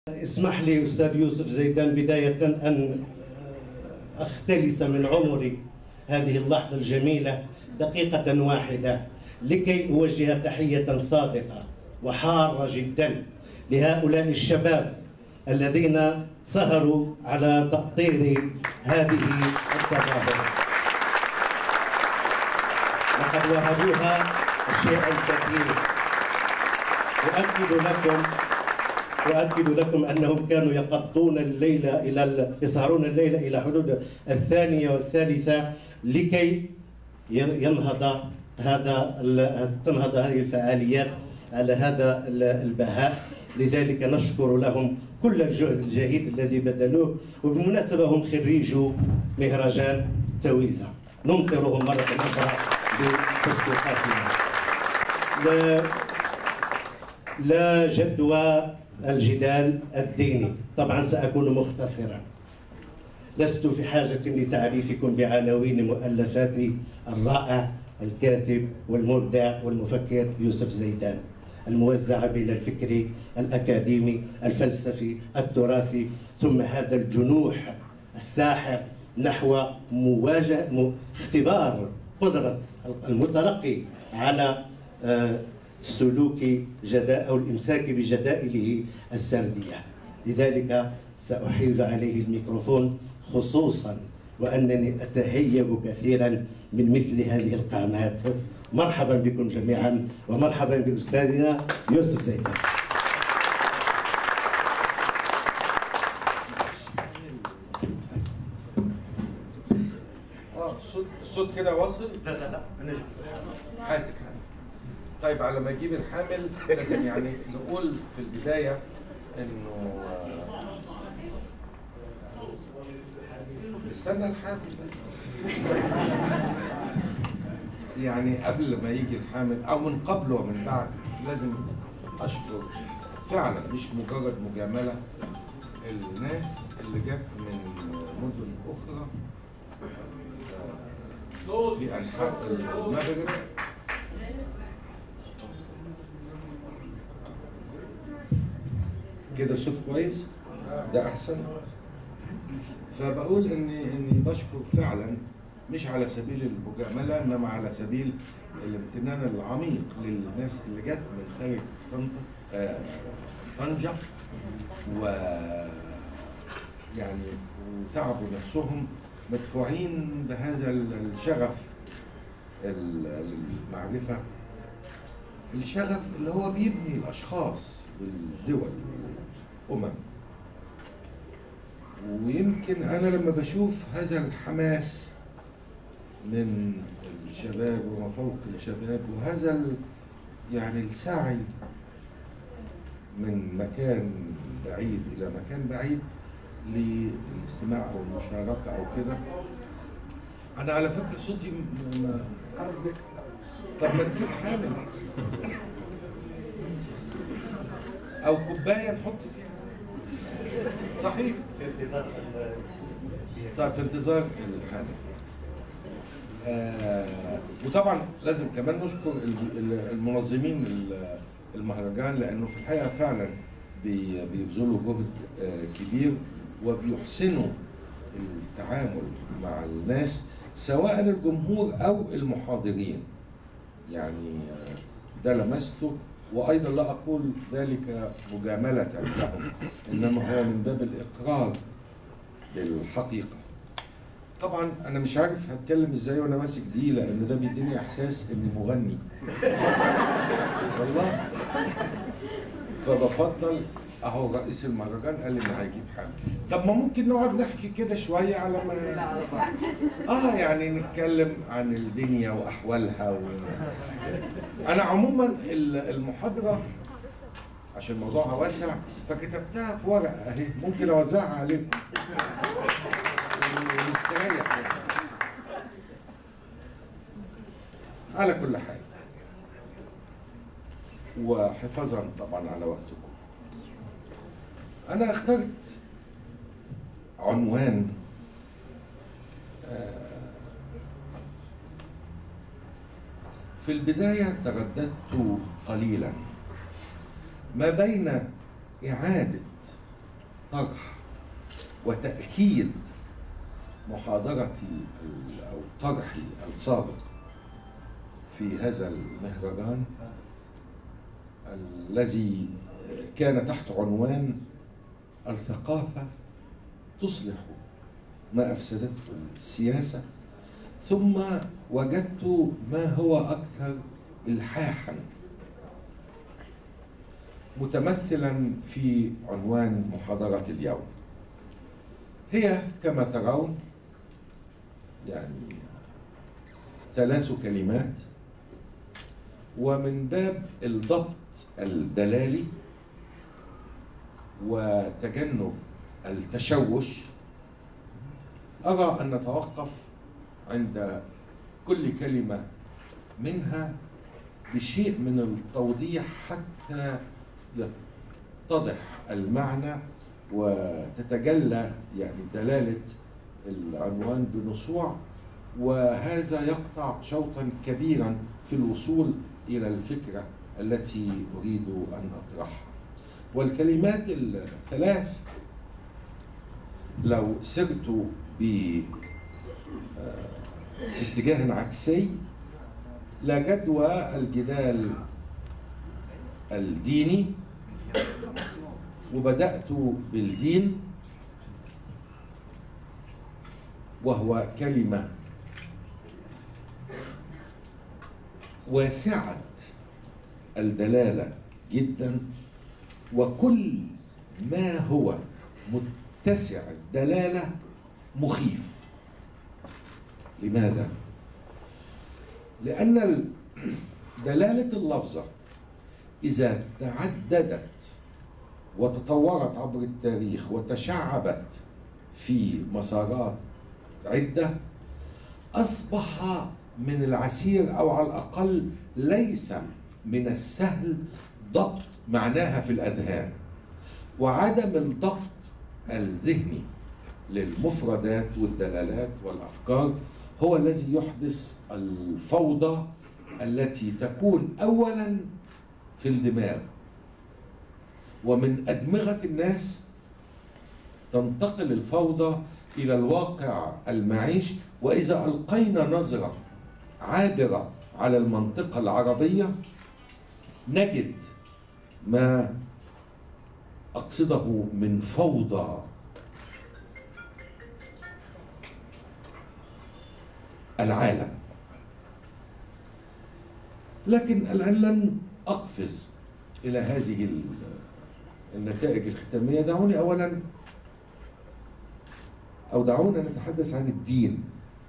اسمح لي أستاذ يوسف زيدان بداية أن أختلس من عمري هذه اللحظة الجميلة دقيقة واحدة لكي أوجه تحية صادقة وحارة جدا لهؤلاء الشباب الذين سهروا على تأطير هذه التظاهرة لقد وهبوها الشيء الكثير أؤكد لكم أؤكد لكم أنهم كانوا يقضون الليل إلى يسهرون الليل إلى حدود الثانية والثالثة لكي ينهض هذا تنهض هذه الفعاليات على هذا البهاء لذلك نشكر لهم كل الجهد الجهيد الذي بذلوه وبالمناسبة هم خريجو مهرجان تويزا نمطرهم مرة أخرى بتصديقاتنا لا, لا جدوى الجدال الديني طبعا سأكون مختصرا لست في حاجة لتعريفكم بعناوين مؤلفاتي الرائع الكاتب والمبدع والمفكر يوسف زيدان الموزعة بين الفكري الأكاديمي الفلسفي التراثي ثم هذا الجنوح الساحر نحو مواجهة اختبار قدرة المتلقي على آه، سلوك جداء أو الإمساك بجدائله السردية لذلك سأحيل عليه الميكروفون خصوصا وأنني أتهيب كثيرا من مثل هذه القامات مرحبا بكم جميعا ومرحبا بأستاذنا يوسف زيدان اه الصوت الصوت كده واصل لا لا لا أنا هات الحامل طيب على ما يجيب الحامل لازم يعني نقول في البدايه انه آه، استنى الحامل يعني قبل ما يجي الحامل او من قبل ومن بعد لازم اشكر فعلا مش مجرد مجامله الناس اللي جت من مدن اخرى آه، في انحاء المغرب كده الصوت كويس ده احسن فبقول اني اني بشكر فعلا مش على سبيل المجامله انما على سبيل الامتنان العميق للناس اللي جت من خارج طنطا آه، طنجه و يعني وتعبوا نفسهم مدفوعين بهذا الشغف ال- المعرفه الشغف اللي هو بيبني الاشخاص والدول والامم ويمكن انا لما بشوف هذا الحماس من الشباب وما فوق الشباب وهذا ال- يعني السعي من مكان بعيد الى مكان بعيد للاستماع او المشاركه او كده انا على فكره صوتي م- ما طب ما تجيب حامل او كوبايه نحط فيها صحيح طيب في انتظار الحامل آه وطبعا لازم كمان نشكر ال- ال- المنظمين ال- المهرجان لانه في الحقيقه فعلا بي- بيبذلوا جهد آه كبير وبيحسنوا التعامل مع الناس سواء الجمهور او المحاضرين يعني آه، ده لمسته وايضا لا اقول ذلك مجامله لهم انما هو من باب الاقرار بالحقيقه طبعا انا مش عارف هتكلم ازاي وانا ماسك دي لان ده بيديني احساس اني مغني والله فبفضل اهو رئيس المهرجان قال لي انه هيجيب حاجه طب ما ممكن نقعد نحكي كده شويه على ما اه يعني نتكلم عن الدنيا واحوالها و... انا عموما ال- المحاضره عشان موضوعها واسع فكتبتها في ورقه اهي ممكن اوزعها عليكم ونستريح يعني. على كل حال وحفاظا طبعا على وقتكم انا اخترت عنوان آه، في البداية ترددت قليلا ما بين إعادة طرح وتأكيد محاضرتي ال- أو طرحي السابق في هذا المهرجان الذي كان تحت عنوان الثقافة تصلح ما أفسدته السياسة ثم وجدت ما هو أكثر إلحاحا متمثلا في عنوان محاضرة اليوم هي كما ترون يعني ثلاث كلمات ومن باب الضبط الدلالي وتجنب التشوش أرى أن نتوقف عند كل كلمة منها بشيء من التوضيح حتى يتضح المعنى وتتجلى يعني دلالة العنوان بنصوع وهذا يقطع شوطا كبيرا في الوصول إلى الفكرة التي أريد أن أطرحها والكلمات الثلاث لو سرت ب آه، في اتجاه عكسي لا جدوى الجدال الديني وبدأت بالدين وهو كلمة واسعة الدلالة جدا وكل ما هو متسع الدلالة مخيف لماذا؟ لأن ال- دلالة اللفظة إذا تعددت وتطورت عبر التاريخ وتشعبت في مسارات عدة أصبح من العسير أو على الأقل ليس من السهل ضبط معناها في الأذهان وعدم الضبط الذهني للمفردات والدلالات والأفكار هو الذي يحدث الفوضى التي تكون أولا في الدماغ ومن أدمغة الناس تنتقل الفوضى إلى الواقع المعيش وإذا ألقينا نظرة عابرة على المنطقة العربية نجد ما أقصده من فوضى العالم لكن الآن لن أقفز إلى هذه ال- النتائج الختامية دعوني أولا أو دعونا نتحدث عن الدين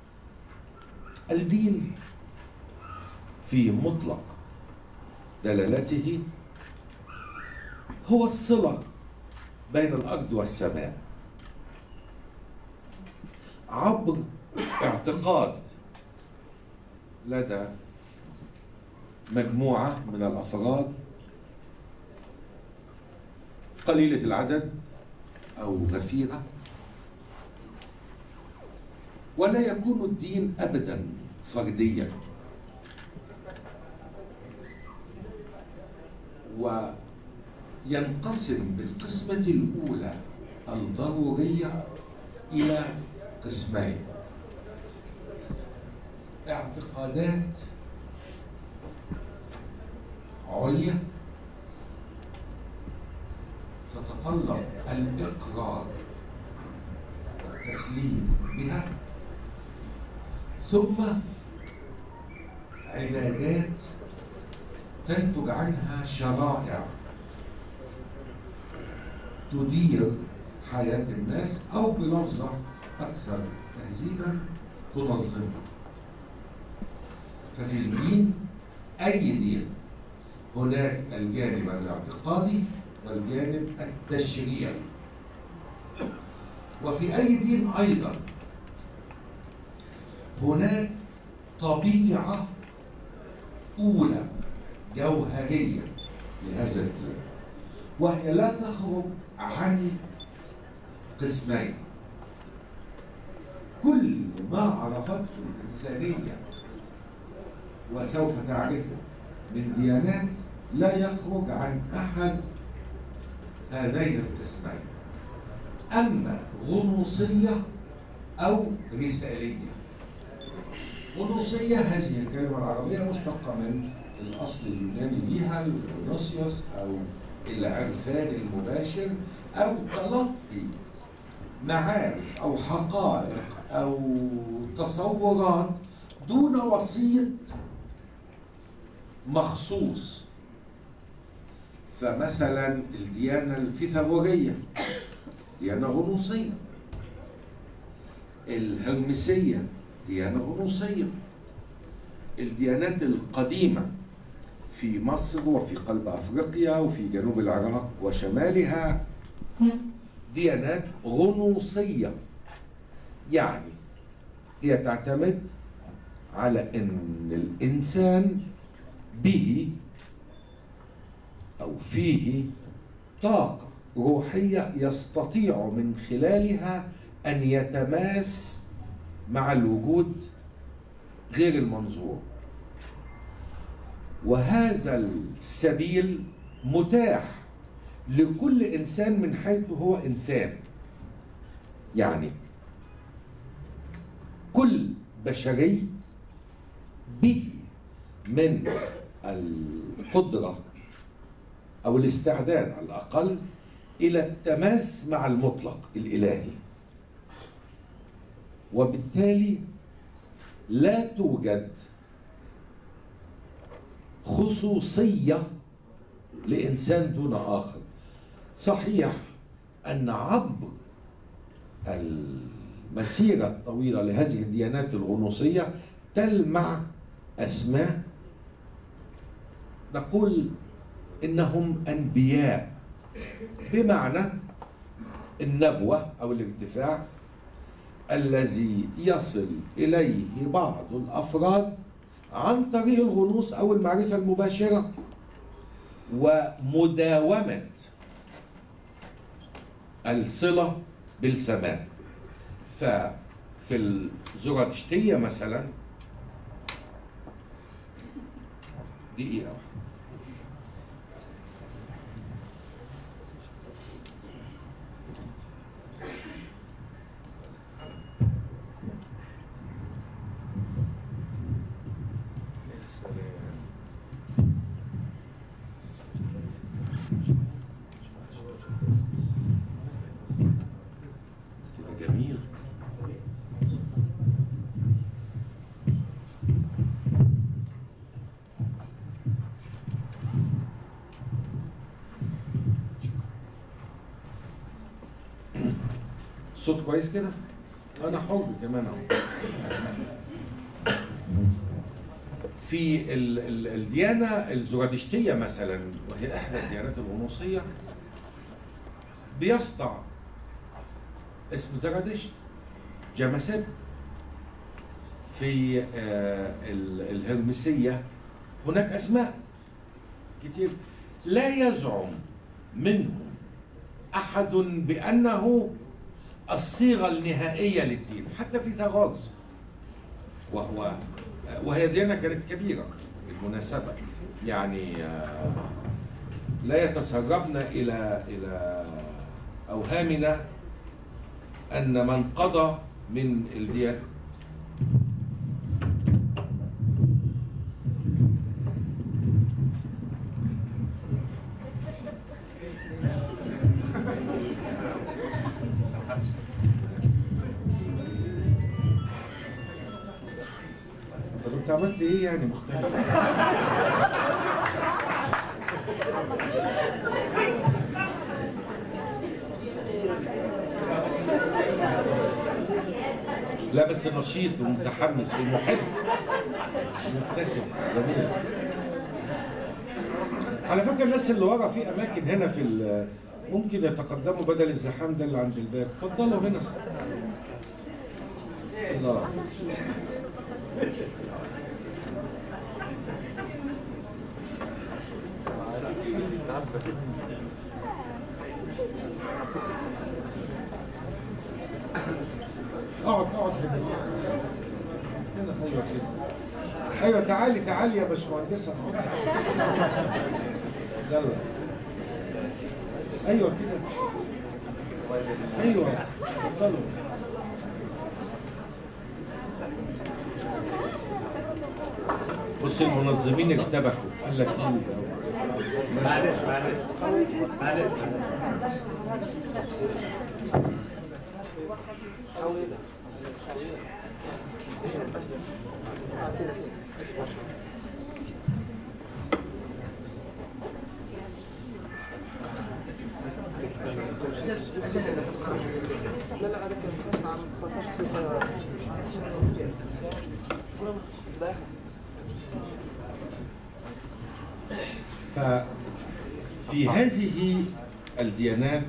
الدين في مطلق دلالته هو الصلة بين الأرض والسماء عبر اعتقاد لدى مجموعة من الأفراد قليلة العدد أو غفيرة ولا يكون الدين أبدا فرديا وينقسم بالقسمة الأولى الضرورية إلى قسمين اعتقادات عليا تتطلب الإقرار والتسليم بها ثم عبادات تنتج عنها شرائع تدير حياة الناس أو بلفظة أكثر تهذيبا تنظمها ففي الدين أي دين هناك الجانب الاعتقادي والجانب التشريعي وفي أي دين أيضا هناك طبيعة أولى جوهرية لهذا الدين وهي لا تخرج عن قسمين كل ما عرفته الإنسانية وسوف تعرفه من ديانات لا يخرج عن أحد هذين القسمين اما غنوصيه او رساليه غنوصيه هذه الكلمه العربيه مشتقه من الاصل اليوناني ليها الغنوسيوس او العرفان المباشر او تلقي معارف او حقائق او تصورات دون وسيط مخصوص فمثلا الديانة الفيثاغورية ديانة غنوصية الهرمسية ديانة غنوصية الديانات القديمة في مصر وفي قلب أفريقيا وفي جنوب العراق وشمالها ديانات غنوصية يعني هي تعتمد على ان الانسان به او فيه طاقه روحيه يستطيع من خلالها ان يتماس مع الوجود غير المنظور وهذا السبيل متاح لكل انسان من حيث هو انسان يعني كل بشري به من القدرة أو الاستعداد على الأقل إلى التماس مع المطلق الإلهي وبالتالي لا توجد خصوصية لإنسان دون آخر صحيح أن عبر المسيرة الطويلة لهذه الديانات الغنوصية تلمع أسماء نقول إنهم أنبياء بمعنى النبوة أو الارتفاع الذي يصل إليه بعض الأفراد عن طريق الغنوص أو المعرفة المباشرة ومداومة الصلة بالسماء ففي الزرادشتية مثلا دقيقة واحدة. كده جميل صوت كويس كده انا حر كمان اهو في ال ال الديانه الزرادشتيه مثلا وهي احدى الديانات الغنوصيه بيسطع اسم زرادشت جمسب في آه، ال- الهرمسيه هناك اسماء كتير لا يزعم منهم احد بانه الصيغه النهائيه للدين حتى في ثاغورس وهو وهي ديانه كانت كبيره بالمناسبه يعني آه، لا يتسربن الى الى اوهامنا ان من قضى من الديانه طب انت عملت ايه يعني مختلف؟ لا بس نشيط ومتحمس ومحب مبتسم جميل على فكره الناس اللي ورا في اماكن هنا في ال- ممكن يتقدموا بدل الزحام ده اللي عند الباب اتفضلوا هنا الله اقعد اقعد هنا هنا ايوه كده ايوه تعالي تعالي يا باشمهندسه اقعدي يلا ايوه كده ايوه اتفضلوا بص المنظمين ارتبكوا قال لك ايه معلش معلش معلش لا لا هذا كان عن باساج سوف ففي هذه الديانات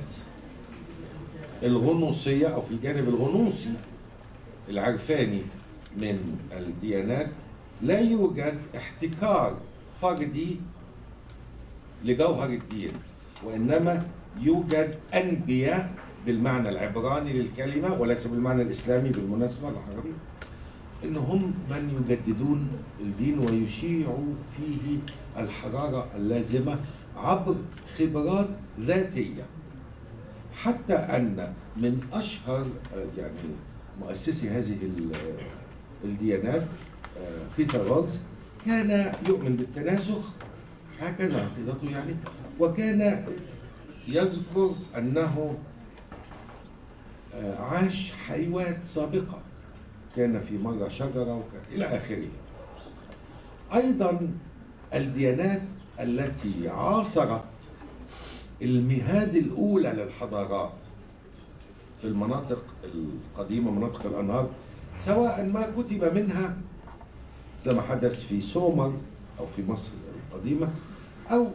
الغنوصية أو في الجانب الغنوصي العرفاني من الديانات لا يوجد احتكار فردي لجوهر الدين وإنما يوجد أنبياء بالمعنى العبراني للكلمة وليس بالمعنى الإسلامي بالمناسبة العربي إن هم من يجددون الدين ويشيعوا فيه الحرارة اللازمة عبر خبرات ذاتية حتى أن من أشهر آه، يعني مؤسسي هذه ال- الديانات آه، بيتر روجز كان يؤمن بالتناسخ هكذا عقيدته يعني وكان يذكر أنه آه، عاش حيوات سابقة كان في مرة شجرة وكان إلى آخره أيضا الديانات التي عاصرت المهاد الأولى للحضارات في المناطق القديمة مناطق الأنهار سواء ما كتب منها مثل ما حدث في سومر أو في مصر القديمة أو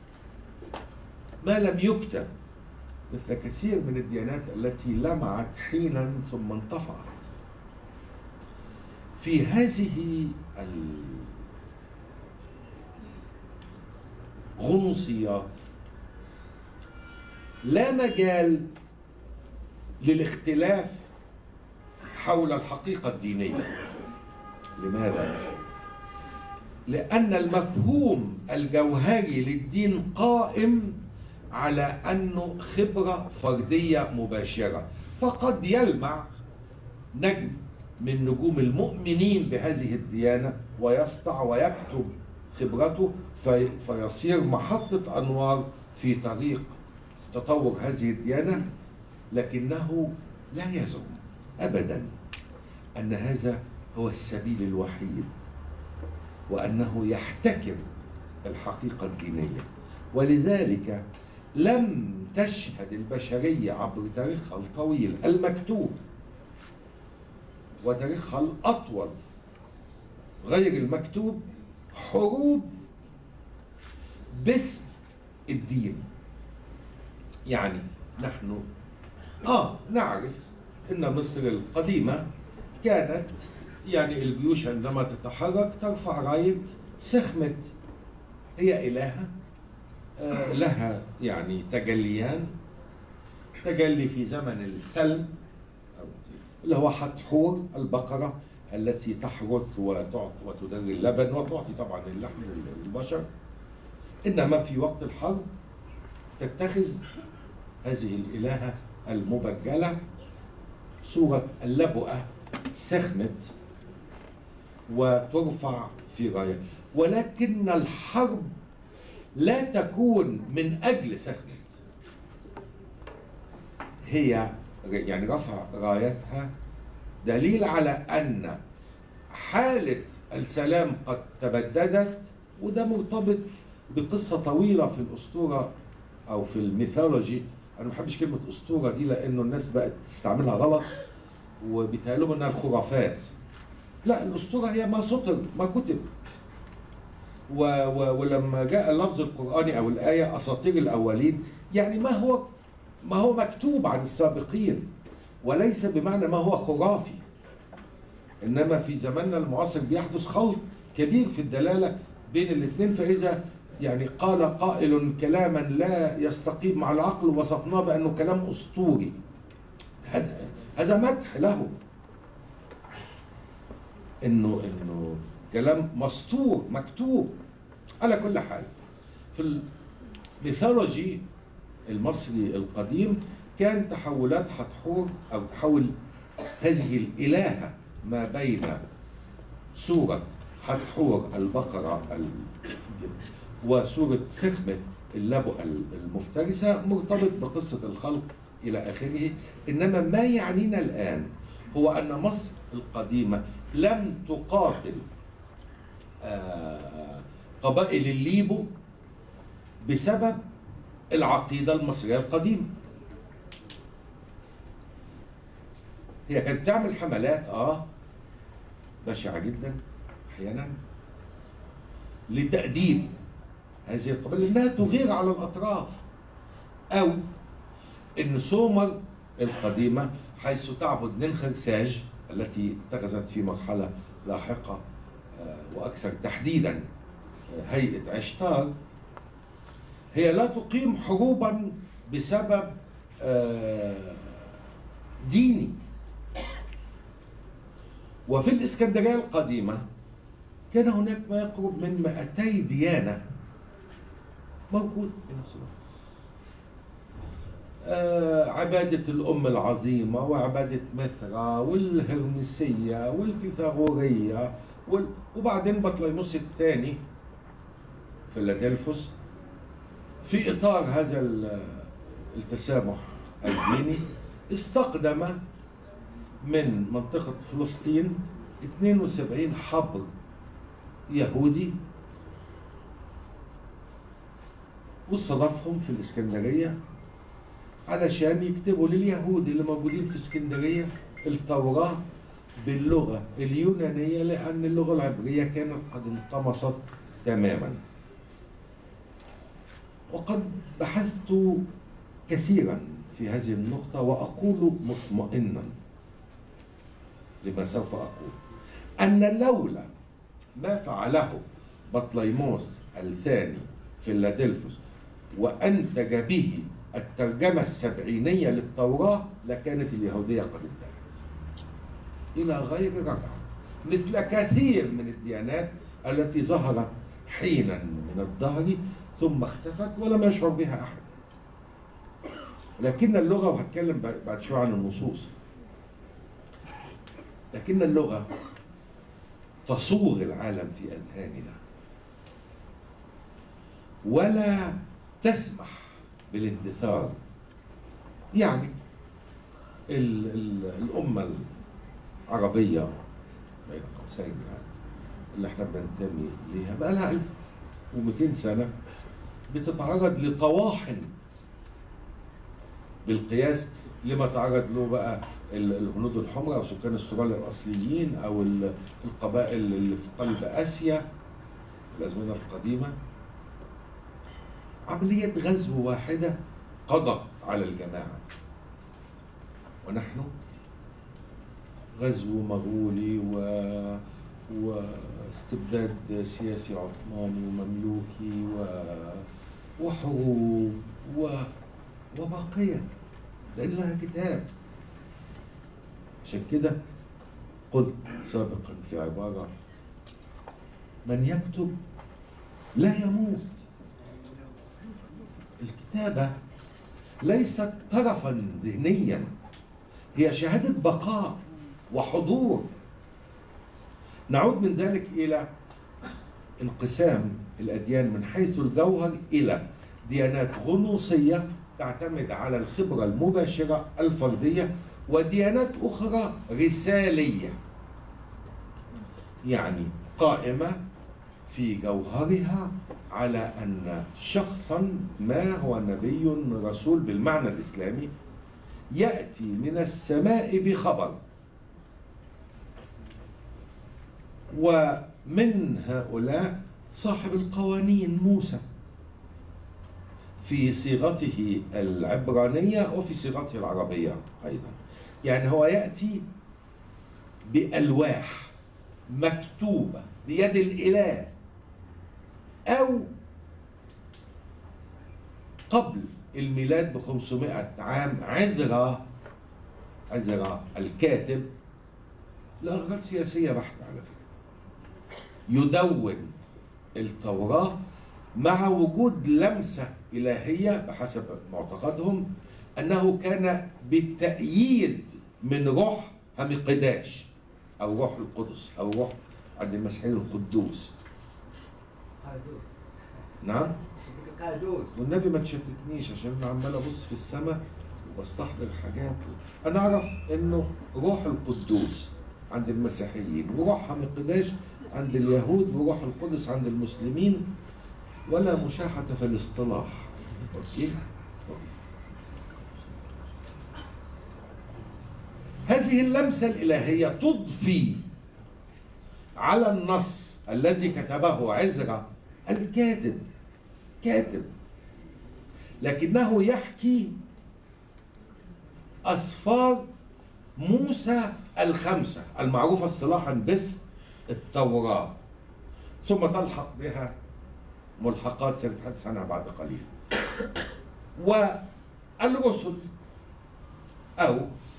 ما لم يكتب مثل كثير من الديانات التي لمعت حينا ثم انطفأت في هذه الغنوصيات لا مجال للاختلاف حول الحقيقة الدينية لماذا؟ لأن المفهوم الجوهري للدين قائم على أنه خبرة فردية مباشرة فقد يلمع نجم من نجوم المؤمنين بهذه الديانة ويسطع ويكتب خبرته في فيصير محطة أنوار في طريق تطور هذه الديانة لكنه لا يزعم أبدا أن هذا هو السبيل الوحيد وأنه يحتكر الحقيقة الدينية ولذلك لم تشهد البشرية عبر تاريخها الطويل المكتوب وتاريخها الأطول غير المكتوب حروب باسم الدين يعني نحن آه نعرف أن مصر القديمة كانت يعني الجيوش عندما تتحرك ترفع راية سخمة هي إلهة آه، لها يعني تجليان تجلي في زمن السلم اللي هو حتحور البقرة التي تحرث وتعطي وتدري اللبن وتعطي طبعا اللحم للبشر إنما في وقت الحرب تتخذ هذه الإلهة المبجلة صورة اللبؤة سخمت وترفع في راية ولكن الحرب لا تكون من أجل سخمت هي يعني رفع رايتها دليل على أن حالة السلام قد تبددت وده مرتبط بقصة طويلة في الأسطورة أو في الميثولوجي أنا ما بحبش كلمة أسطورة دي لأنه الناس بقت تستعملها غلط وبيتهيألهم إنها الخرافات لا الأسطورة هي ما سطر ما كتب و و ولما جاء اللفظ القرآني أو الآية أساطير الأولين يعني ما هو ما هو مكتوب عن السابقين وليس بمعنى ما هو خرافي انما في زماننا المعاصر بيحدث خلط كبير في الدلاله بين الاثنين فاذا يعني قال قائل كلاما لا يستقيم مع العقل وصفناه بانه كلام اسطوري هذا هذا مدح له انه انه كلام مسطور مكتوب على كل حال في الميثولوجي المصري القديم كان تحولات حتحور او تحول هذه الالهه ما بين سوره حتحور البقره ال- وسوره سخمه اللبؤه المفترسه مرتبط بقصه الخلق الى اخره انما ما يعنينا الان هو ان مصر القديمه لم تقاتل آه، قبائل الليبو بسبب العقيده المصريه القديمه هي كانت بتعمل حملات اه بشعه جدا احيانا لتأديب هذه القبائل انها تغير على الاطراف او ان سومر القديمه حيث تعبد ننخرساج التي اتخذت في مرحله لاحقه آه، واكثر تحديدا آه، هيئه عشتار هي لا تقيم حروبا بسبب آه، ديني وفي الإسكندرية القديمة كان هناك ما يقرب من 200 ديانة موجود في نفس الوقت آه، عبادة الأم العظيمة وعبادة مثرى والهرمسية والفيثاغورية وال... وبعدين بطليموس الثاني فيلادلفوس في إطار هذا ال- التسامح الديني استقدم من منطقة فلسطين 72 حبر يهودي واستضافهم في الإسكندرية علشان يكتبوا لليهود اللي موجودين في اسكندرية التوراة باللغة اليونانية لأن اللغة العبرية كانت قد انطمست تماما وقد بحثت كثيرا في هذه النقطة وأقول مطمئنا لما سوف أقول أن لولا ما فعله بطليموس الثاني فيلادلفوس وأنتج به الترجمة السبعينية للتوراة لكانت اليهودية قد انتهت إلى غير رجعة مثل كثير من الديانات التي ظهرت حينا من الدهر ثم اختفت ولم يشعر بها أحد لكن اللغة وهتكلم بعد شوية عن النصوص لكن اللغة تصوغ العالم في أذهاننا ولا تسمح بالاندثار يعني ال ال الأمة العربية بين قوسين يعني اللي احنا بننتمي ليها بقى لها 1200 سنة بتتعرض لطواحن بالقياس لما تعرض له بقى ال- الهنود الحمراء او سكان استراليا الاصليين او ال- القبائل اللي في قلب اسيا في الازمنه القديمه عمليه غزو واحده قضت على الجماعه ونحن غزو مغولي و واستبداد سياسي عثماني ومملوكي و... وحروب و... وباقيه لان لها كتاب عشان كده قلت سابقا في عبارة من يكتب لا يموت الكتابة ليست طرفا ذهنيا هي شهادة بقاء وحضور نعود من ذلك إلى انقسام الأديان من حيث الجوهر إلى ديانات غنوصية تعتمد على الخبرة المباشرة الفردية وديانات أخرى رسالية يعني قائمة في جوهرها على أن شخصا ما هو نبي رسول بالمعنى الإسلامي يأتي من السماء بخبر ومن هؤلاء صاحب القوانين موسى في صيغته العبرانية وفي صيغته العربية أيضا يعني هو يأتي بألواح مكتوبة بيد الإله أو قبل الميلاد ب 500 عام عذرا عذرا الكاتب لأغراض سياسية بحتة على فكرة يدون التوراة مع وجود لمسة إلهية بحسب معتقدهم انه كان بالتأييد من روح همقداش او روح القدس او روح عند المسيحيين القدوس قادوس نعم قادوس والنبي ما تشتتنيش عشان انا عمال ابص في السماء وبستحضر حاجات انا اعرف انه روح القدوس عند المسيحيين وروح همقداش عند اليهود وروح القدس عند المسلمين ولا مشاحة في الاصطلاح اوكي هذه اللمسة الإلهية تضفي على النص الذي كتبه عزرا الكاتب كاتب لكنه يحكي أسفار موسى الخمسة المعروفة اصطلاحا باسم التوراة ثم تلحق بها ملحقات سنتحدث عنها بعد قليل والرسل أو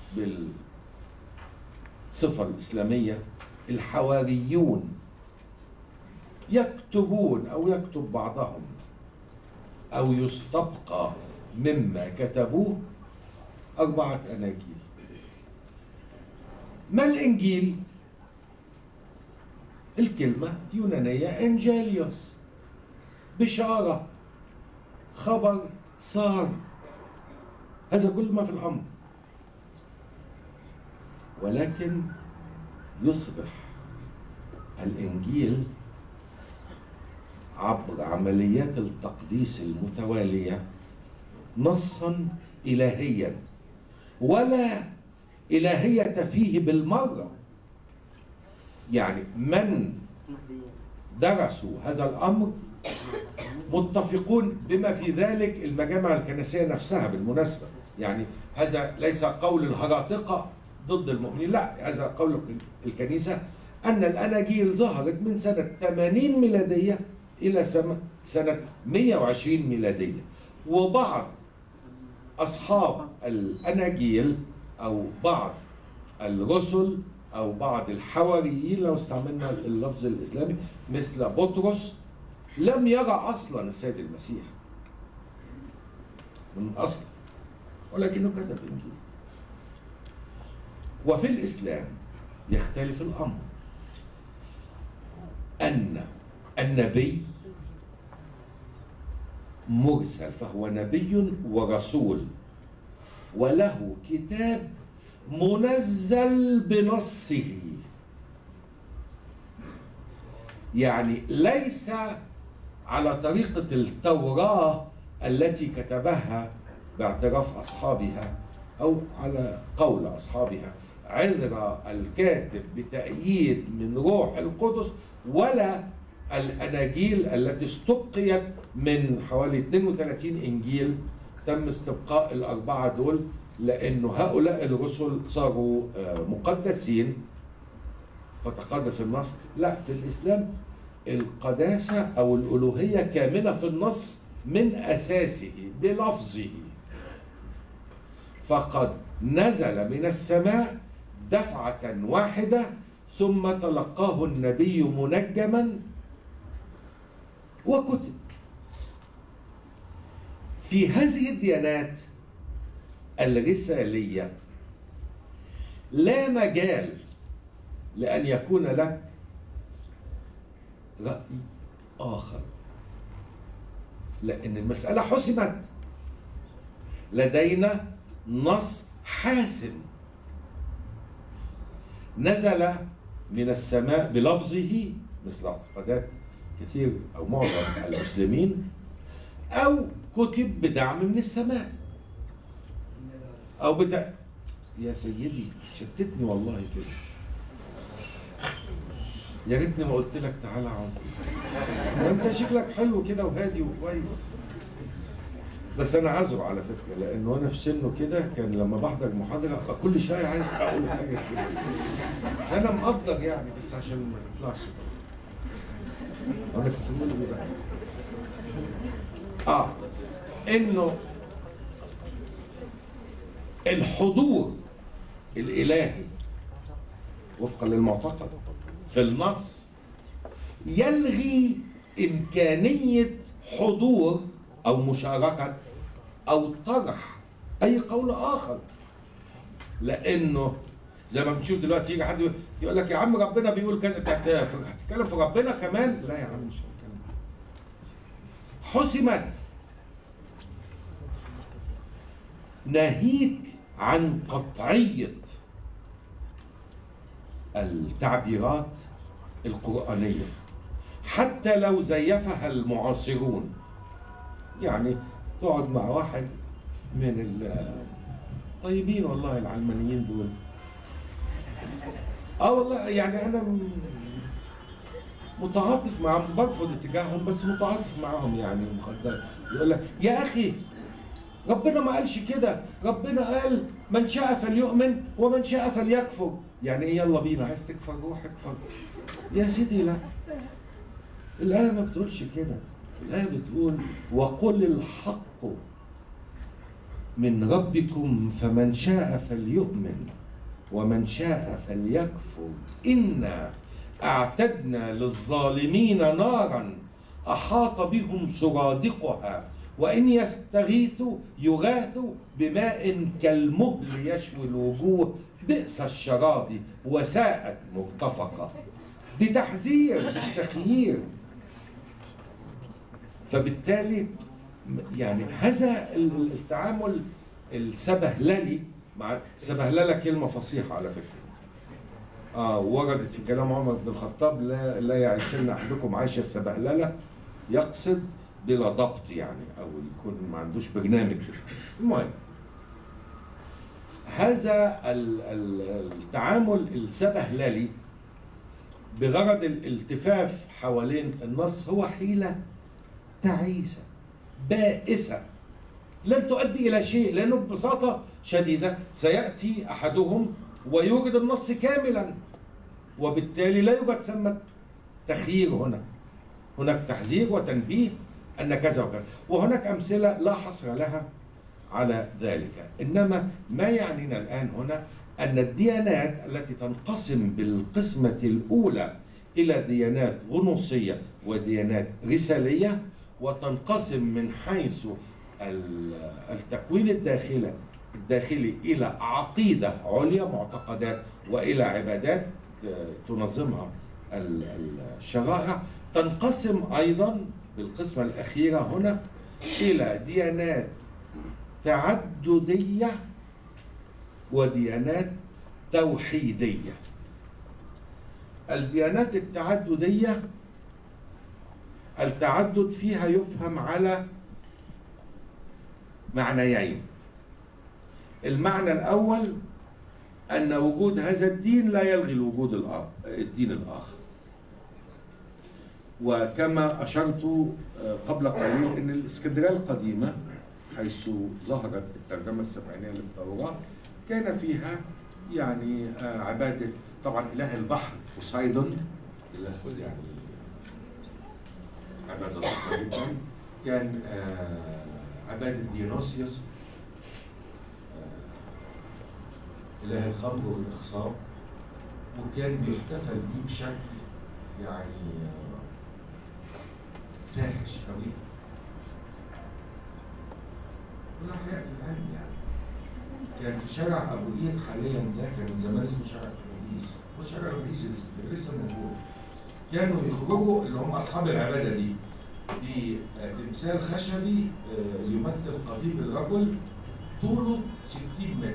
بالصفة الإسلامية الحواريون يكتبون أو يكتب بعضهم أو يستبقى مما كتبوه أربعة أناجيل ما الإنجيل؟ الكلمة يونانية إنجيليوس بشارة خبر صار هذا كل ما في الأمر ولكن يصبح الإنجيل عبر عمليات التقديس المتوالية نصا إلهيا ولا إلهية فيه بالمرة يعني من درسوا هذا الأمر متفقون بما في ذلك المجامع الكنسية نفسها بالمناسبة يعني هذا ليس قول الهراطقة ضد المؤمنين لا هذا قول الكنيسة أن الأناجيل ظهرت من سنة 80 ميلادية إلى سم- سنة 120 ميلادية وبعض أصحاب الأناجيل أو بعض الرسل أو بعض الحواريين لو استعملنا اللفظ الإسلامي مثل بطرس لم يرى أصلا السيد المسيح من أصل ولكنه كتب إنجيل وفي الإسلام يختلف الأمر أن النبي مرسل فهو نبي ورسول وله كتاب منزل بنصه يعني ليس على طريقة التوراة التي كتبها باعتراف أصحابها أو على قول أصحابها عذر الكاتب بتأييد من روح القدس ولا الأناجيل التي استبقيت من حوالي 32 إنجيل تم استبقاء الأربعة دول لأنه هؤلاء الرسل صاروا آه، مقدسين فتقدس النص لا في الإسلام القداسة أو الألوهية كامنة في النص من أساسه بلفظه فقد نزل من السماء دفعة واحدة ثم تلقاه النبي منجما وكتب في هذه الديانات الرسالية لا مجال لأن يكون لك رأي آخر لأن المسألة حسمت لدينا نص حاسم نزل من السماء بلفظه مثل اعتقادات كثير أو معظم المسلمين أو كتب بدعم من السماء أو بتاع يا سيدي شتتني والله كده يا ريتني ما قلت لك تعالى اقعد وانت شكلك حلو كده وهادي وكويس بس انا عذره على فكره لانه انا في سنه كده كان لما بحضر محاضره أبقى كل شويه عايز اقول حاجه كده فانا مقدر يعني بس عشان ما يطلعش انا كنت بقول ايه بقى اه انه الحضور الالهي وفقا للمعتقد في النص يلغي إمكانية حضور أو مشاركة أو طرح اي قول اخر لانه زي ما بنشوف دلوقتي يجي حد يقول لك يا عم ربنا بيقول كذا انت هت- هتتكلم في ربنا كمان لا يا عم مش هتكلم حسمت ناهيك عن قطعيه التعبيرات القرانيه حتى لو زيفها المعاصرون يعني تقعد مع واحد من الطيبين والله العلمانيين دول اه والله يعني انا م- متعاطف معهم برفض اتجاههم بس متعاطف معهم يعني مخدر يقول لك يا اخي ربنا ما قالش كده ربنا قال من شاء فليؤمن ومن شاء فليكفر يعني ايه يلا بينا عايز تكفر روح اكفر يا سيدي لا الآية ما بتقولش كده الآية بتقول وقل الحق من ربكم فمن شاء فليؤمن ومن شاء فليكفر إنا أعتدنا للظالمين نارا أحاط بهم سرادقها وإن يستغيثوا يغاثوا بماء كالمهل يشوي الوجوه بئس الشراب وساءت مرتفقة دي تحذير مش تخيير فبالتالي يعني هذا التعامل السبهللي مع سبهلله كلمه فصيحه على فكره اه وردت في كلام عمر بن الخطاب لا لا يعيشن احدكم عيش السبهلله يقصد بلا ضبط يعني او يكون ما عندوش برنامج في الحياة. المهم هذا ال- ال- التعامل السبهللي بغرض الالتفاف حوالين النص هو حيله تعيسه بائسه لن تؤدي الى شيء لانه ببساطه شديده سياتي احدهم ويوجد النص كاملا وبالتالي لا يوجد ثم تخيير هنا هناك تحذير وتنبيه ان كذا وكذا وهناك امثله لا حصر لها على ذلك انما ما يعنينا الان هنا ان الديانات التي تنقسم بالقسمه الاولى الى ديانات غنوصيه وديانات رساليه وتنقسم من حيث ال- التكوين الداخلي الداخلي الى عقيده عليا معتقدات والى عبادات ت- تنظمها ال- ال- الشرائع تنقسم ايضا بالقسمه الاخيره هنا الى ديانات تعدديه وديانات توحيديه الديانات التعدديه التعدد فيها يفهم على معنيين المعنى الأول أن وجود هذا الدين لا يلغي الوجود الآ- الدين الآخر وكما أشرت آه، قبل قليل أن الإسكندرية القديمة حيث ظهرت الترجمة السبعينية للتوراة كان فيها يعني آه، عبادة طبعا إله البحر بوسايدون إله يعني عبادة ضخمة جدا كان آه، عبادة ديونيسيوس آه، إله الخمر والإخصاب وكان بيحتفل بيه بشكل يعني آه، فاحش قوي ولا حياة في العلم يعني كان في شارع أبو إيد حاليا ده كان زمان اسمه شارع الرئيس وشارع الرئيس الإسكندرية لسه موجود كانوا يخرجوا اللي هم اصحاب العباده دي بتمثال خشبي آه، يمثل قضيب الرجل طوله 60 متر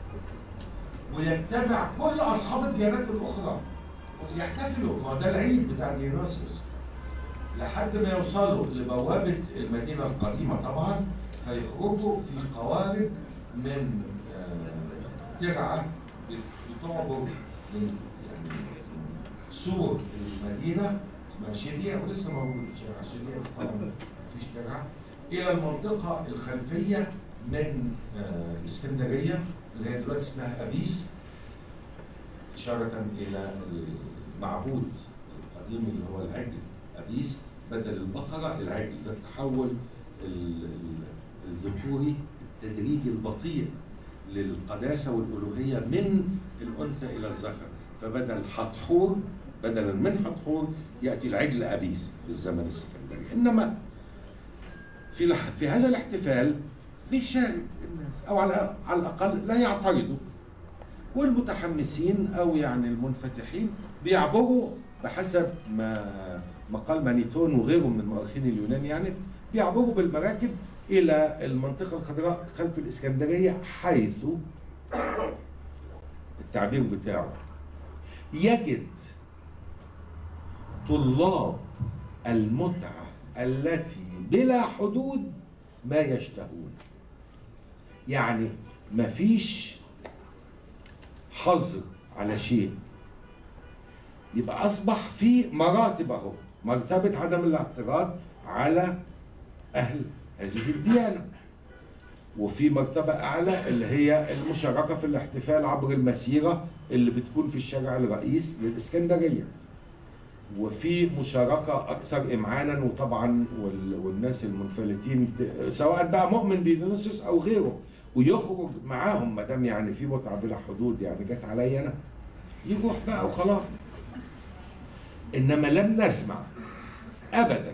ويتبع كل اصحاب الديانات الاخرى يحتفلوا ما هو ده العيد بتاع ديونيسيوس لحد ما يوصلوا لبوابه المدينه القديمه طبعا فيخرجوا في قوارب من آه، ترعه بتعبر من يعني سور المدينه اسمها شيديا ولسه موجود شارع شيديا بس طبعا مفيش ترعه الى المنطقه الخلفيه من آه، الاسكندريه اللي هي دلوقتي اسمها ابيس اشاره الى المعبود القديم اللي هو العجل ابيس بدل البقره العجل ده التحول ال- ال- الذكوري التدريجي البطيء للقداسه والالوهيه من الانثى الى الذكر فبدل حتحور بدلا من حتحور ياتي العجل ابيس في الزمن السكندري انما في الح- في هذا الاحتفال بيشارك الناس او على على الاقل لا يعترضوا والمتحمسين او يعني المنفتحين بيعبروا بحسب ما ما قال مانيتون وغيره من المؤرخين اليونان يعني بيعبروا بالمراكب الى المنطقه الخضراء خلف الاسكندريه حيث التعبير بتاعه يجد طلاب المتعه التي بلا حدود ما يشتهون يعني مفيش حظر على شيء يبقى اصبح في مراتب اهو مرتبه عدم الاعتراض على اهل هذه الديانه وفي مرتبه اعلى اللي هي المشاركه في الاحتفال عبر المسيره اللي بتكون في الشارع الرئيس للاسكندريه وفي مشاركة أكثر إمعانا وطبعا وال- والناس المنفلتين ت- سواء بقى مؤمن بديونيسوس أو غيره ويخرج معاهم ما دام يعني في متعة بلا حدود يعني جت عليا أنا يروح بقى وخلاص إنما لم نسمع أبدا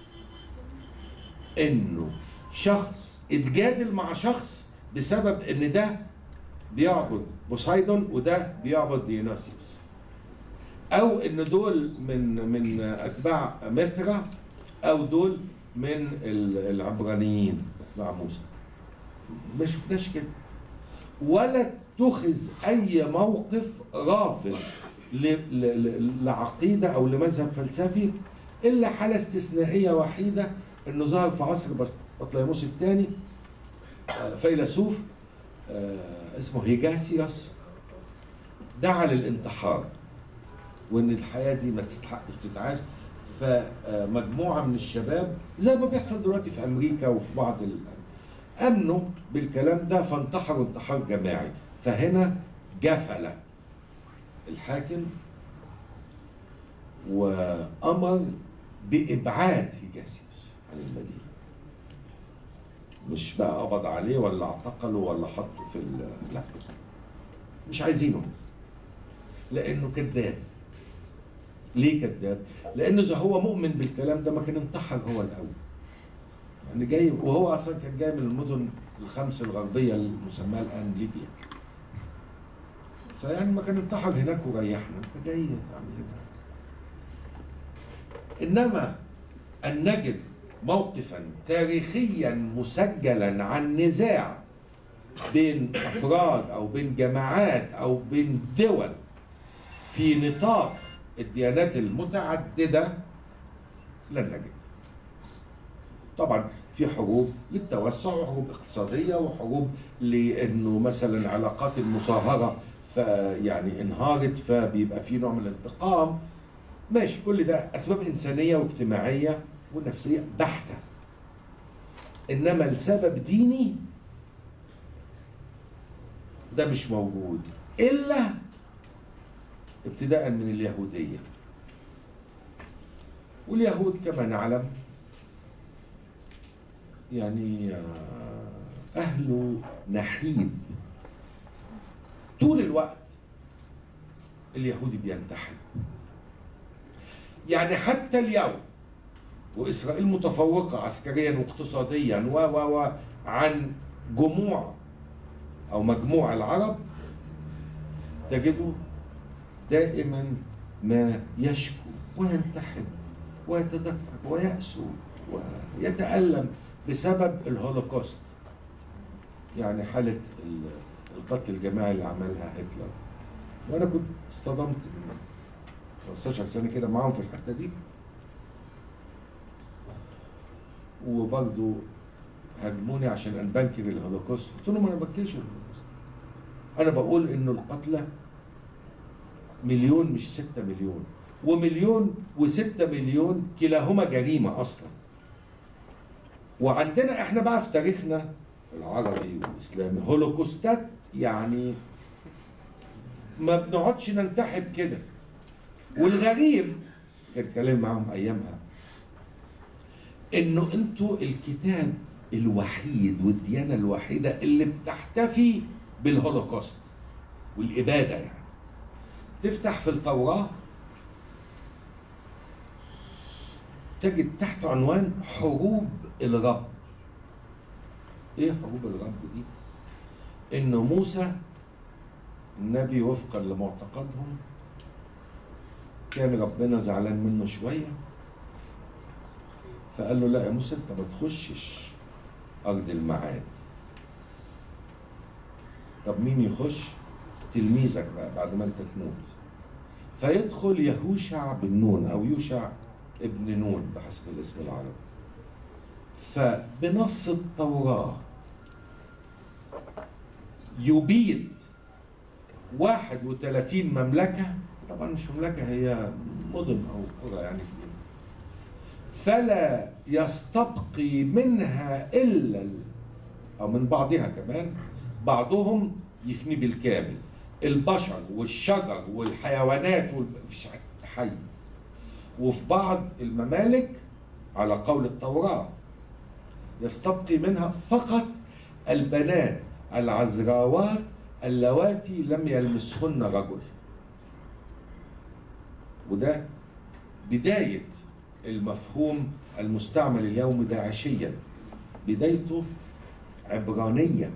إنه شخص اتجادل مع شخص بسبب إن ده بيعبد بوسايدون وده بيعبد ديونيسيوس او ان دول من من اتباع مثرى او دول من ال- العبرانيين اتباع موسى ما شفناش كده ولا اتخذ اي موقف رافض ل- ل- ل- لعقيده او لمذهب فلسفي الا حاله استثنائيه وحيده انه ظهر في عصر بس بطليموس الثاني آه، فيلسوف آه، اسمه هيجاسيوس دعا للانتحار وان الحياه دي ما تستحقش تتعاش فمجموعه من الشباب زي ما بيحصل دلوقتي في امريكا وفي بعض ال... امنوا بالكلام ده فانتحروا انتحار جماعي فهنا جفل الحاكم وامر بابعاد هيجاسيوس عن المدينه مش بقى قبض عليه ولا اعتقله ولا حطه في ال... لا مش عايزينه لانه كذاب ليه كذاب؟ لانه اذا هو مؤمن بالكلام ده ما كان انتحر هو الاول. يعني جاي وهو اصلا كان جاي من المدن الخمس الغربيه المسماه الان ليبيا. فيعني ما كان انتحر هناك وريحنا، انت جاي تعمل ايه؟ انما ان نجد موقفا تاريخيا مسجلا عن نزاع بين افراد او بين جماعات او بين دول في نطاق الديانات المتعددة لن نجد طبعا في حروب للتوسع وحروب اقتصادية وحروب لأنه مثلا علاقات المصاهرة فيعني انهارت فبيبقى في نوع من الانتقام ماشي كل ده أسباب إنسانية واجتماعية ونفسية بحتة إنما السبب ديني ده مش موجود إلا ابتداء من اليهودية واليهود كما نعلم يعني آه، أهل نحيب طول الوقت اليهودي بينتحب يعني حتى اليوم وإسرائيل متفوقة عسكريا واقتصاديا و و و عن جموع أو مجموع العرب تجده دائما ما يشكو وينتحب ويتذكر ويأسو ويتألم بسبب الهولوكوست يعني حالة ال- القتل الجماعي اللي عملها هتلر وأنا كنت اصطدمت من 15 سنة كده معاهم في الحتة دي وبرضه هاجموني عشان أن بنكر الهولوكوست قلت لهم أنا ما بنكرش الهولوكوست أنا بقول إنه القتلى مليون مش ستة مليون ومليون وستة مليون كلاهما جريمة أصلا وعندنا احنا بقى في تاريخنا العربي والإسلامي هولوكوستات يعني ما بنقعدش ننتحب كده والغريب كان كلام معاهم أيامها إنه أنتوا الكتاب الوحيد والديانة الوحيدة اللي بتحتفي بالهولوكوست والإبادة يعني تفتح في التوراة تجد تحت عنوان حروب الرب ايه حروب الرب دي ان موسى النبي وفقا لمعتقدهم كان ربنا زعلان منه شويه فقال له لا يا موسى انت ما تخشش ارض الميعاد طب مين يخش تلميذك بقى بعد ما انت تموت فيدخل يهوشع بن نون او يوشع ابن نون بحسب الاسم العربي فبنص التوراه يبيد 31 مملكه طبعا مش مملكه هي مدن او قرى يعني فلا يستبقي منها الا ال- او من بعضها كمان بعضهم يفني بالكامل البشر والشجر والحيوانات وال- مفيش حي وفي بعض الممالك على قول التوراة يستبقي منها فقط البنات العذراوات اللواتي لم يلمسهن رجل وده بداية المفهوم المستعمل اليوم داعشيا بدايته عبرانية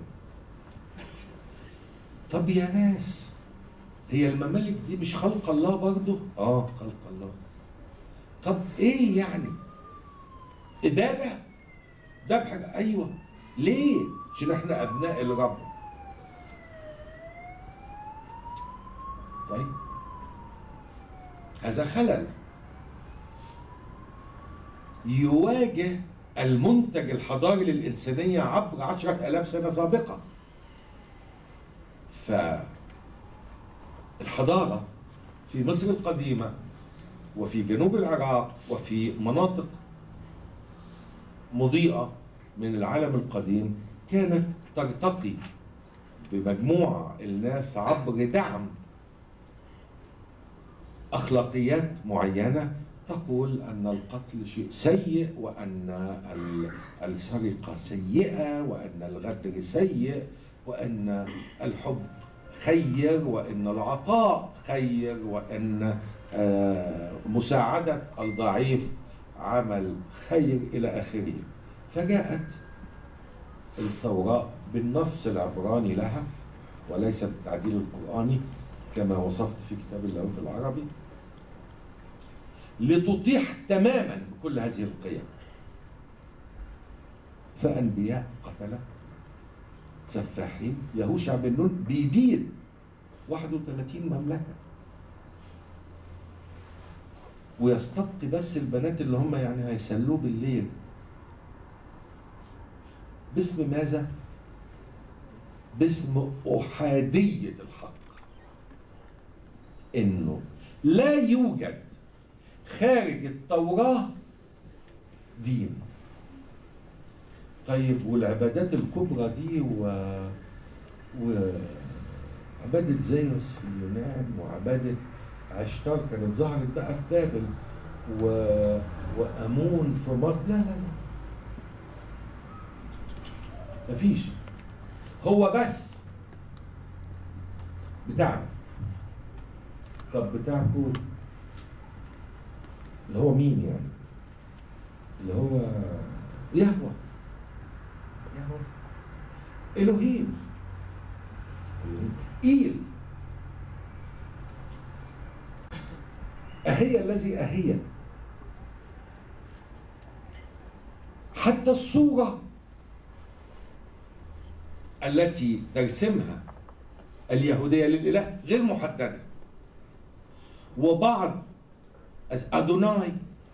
طب يا ناس هي الممالك دي مش خلق الله برضه؟ اه خلق الله طب ايه يعني؟ إبادة؟ ذبح أيوه ليه؟ عشان احنا أبناء الرب طيب هذا خلل يواجه المنتج الحضاري للإنسانية عبر عشرة ألاف سنة سابقة فالحضارة في مصر القديمة وفي جنوب العراق وفي مناطق مضيئة من العالم القديم كانت ترتقي بمجموعة الناس عبر دعم أخلاقيات معينة تقول أن القتل شيء سيء وأن ال- السرقة سيئة وأن الغدر سيء وأن الحب خير وأن العطاء خير وأن آه، مساعدة الضعيف عمل خير إلى آخره فجاءت التوراة بالنص العبراني لها وليس بالتعديل القرآني كما وصفت في كتاب اللاهوت العربي لتطيح تماما بكل هذه القيم فأنبياء قتلة سفاحين يهوشع بن نون بيبيد 31 مملكة ويستبقي بس البنات اللي هم يعني هيسلوه بالليل باسم ماذا؟ باسم أحادية الحق إنه لا يوجد خارج التوراة دين طيب والعبادات الكبرى دي و... وعبادة زيوس في اليونان وعبادة عشتار كانت ظهرت بقى في بابل و... وأمون في مصر لا لا لا مفيش هو بس بتاعنا طب بتاعكم اللي هو مين يعني اللي هو يهوه يهوه إلهيم إيل أهي الذي أهي حتى الصورة التي ترسمها اليهودية للإله غير محددة وبعض أدوناي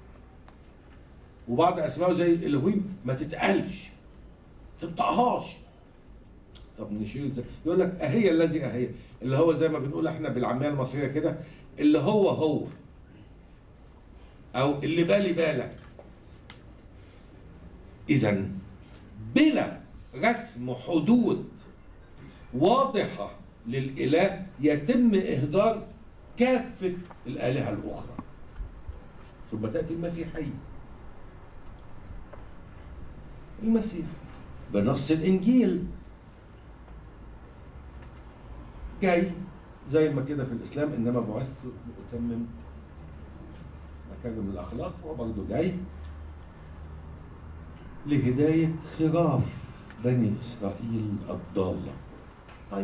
وبعض أسمائه زي إلهيم ما تتقالش تنطقهاش طب نشيل ازاي؟ يقول لك أهي الذي أهي اللي هو زي ما بنقول احنا بالعامية المصرية كده اللي هو هو أو اللي بالي بالك إذا بلا رسم حدود واضحة للإله يتم إهدار كافة الآلهة الأخرى ثم تأتي المسيحية المسيح بنص الإنجيل جاي زي ما كده في الإسلام إنما بعثت لأتمم مكارم الأخلاق وبرضه جاي لهداية خراف بني إسرائيل الضالة طيب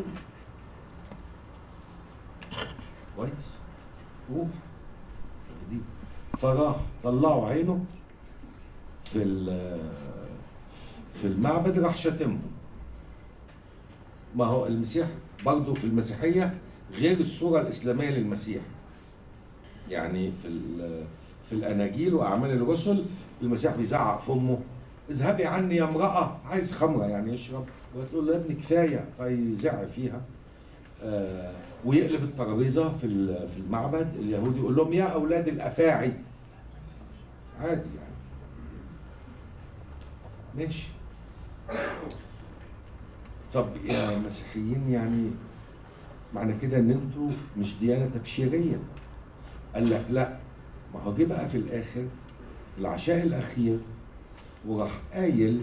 كويس روح دي فراح طلعوا عينه في ال- في المعبد راح شتمهم ما هو المسيح برضه في المسيحية غير الصورة الإسلامية للمسيح يعني في ال- في الأناجيل وأعمال الرسل المسيح بيزعق في أمه اذهبي عني يا امرأة عايز خمرة يعني يشرب وتقول له يا ابني كفاية فيزع فيها آه ويقلب الترابيزة في ال- في المعبد اليهودي يقول لهم يا أولاد الأفاعي عادي يعني ماشي طب يا مسيحيين يعني معنى كده ان انتوا مش ديانه تبشيريه قال لك لا ما هو جه بقى في الاخر العشاء الاخير وراح قايل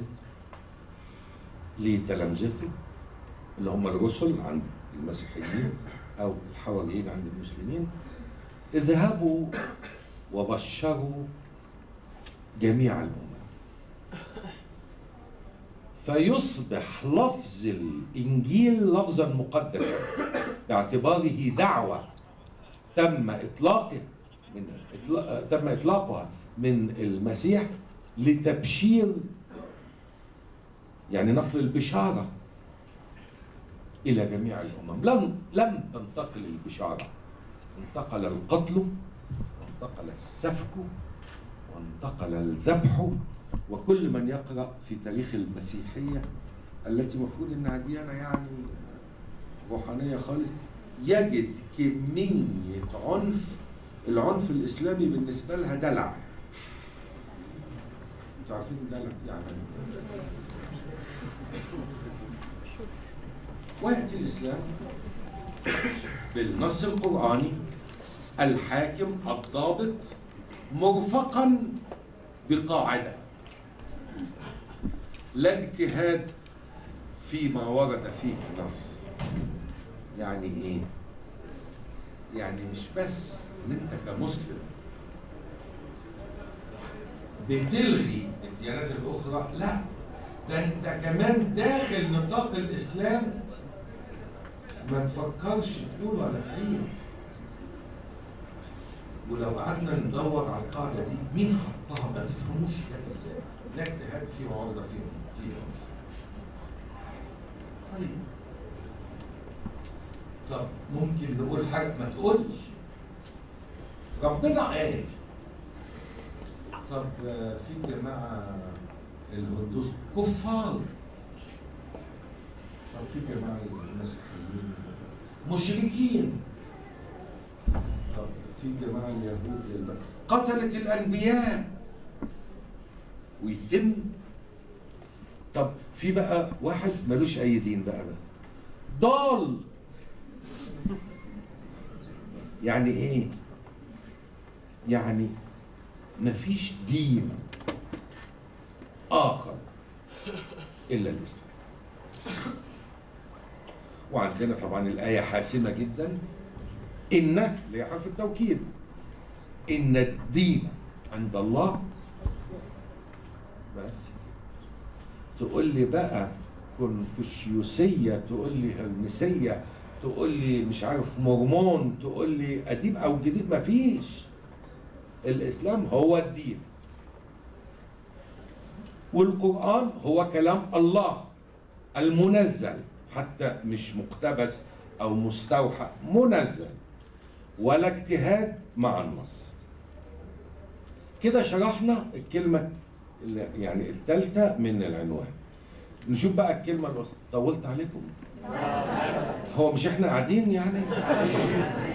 لتلامذته اللي هم الرسل عند المسيحيين او الحواريين عند المسلمين اذهبوا وبشروا جميع الامم فيصبح لفظ الانجيل لفظا مقدسا باعتباره دعوه تم اطلاقه من إطلاق تم اطلاقها من المسيح لتبشير يعني نقل البشاره الى جميع الامم لم لم تنتقل البشاره انتقل القتل وانتقل السفك وانتقل الذبح وكل من يقرا في تاريخ المسيحيه التي المفروض انها ديانه يعني روحانيه خالص يجد كميه عنف العنف الاسلامي بالنسبه لها دلع انتوا عارفين دلع يعني وياتي الاسلام بالنص القراني الحاكم الضابط مرفقا بقاعده لا اجتهاد فيما ورد فيه النص يعني ايه يعني مش بس ان انت كمسلم بتلغي الديانات الاخرى لا ده انت كمان داخل نطاق الاسلام ما تفكرش تقول ولا تعيد ولو قعدنا ندور على القاعده دي مين حطها ما تفهموش كانت ازاي لا اجتهاد فيما ورد فيه فيه نص طيب طب ممكن نقول حاجه ما تقولش ربنا قال طب آه، في جماعه الهندوس كفار طب في جماعه المسيحيين مشركين طب في جماعه اليهود اللي قتلت الانبياء ويتم طب في بقى واحد ملوش اي دين بقى بقى ضال يعني ايه يعني مفيش دين اخر الا الاسلام وعندنا طبعا الايه حاسمه جدا ان اللي هي حرف التوكيد ان الدين عند الله بس تقول لي بقى كونفوشيوسيه تقول لي هرمسيه تقول لي مش عارف مرمون تقول لي قديم او جديد مفيش الاسلام هو الدين والقران هو كلام الله المنزل حتى مش مقتبس او مستوحى منزل ولا اجتهاد مع النص كده شرحنا الكلمه اللي- يعني الثالثه من العنوان نشوف بقى الكلمه الوسط طولت عليكم هو مش احنا قاعدين يعني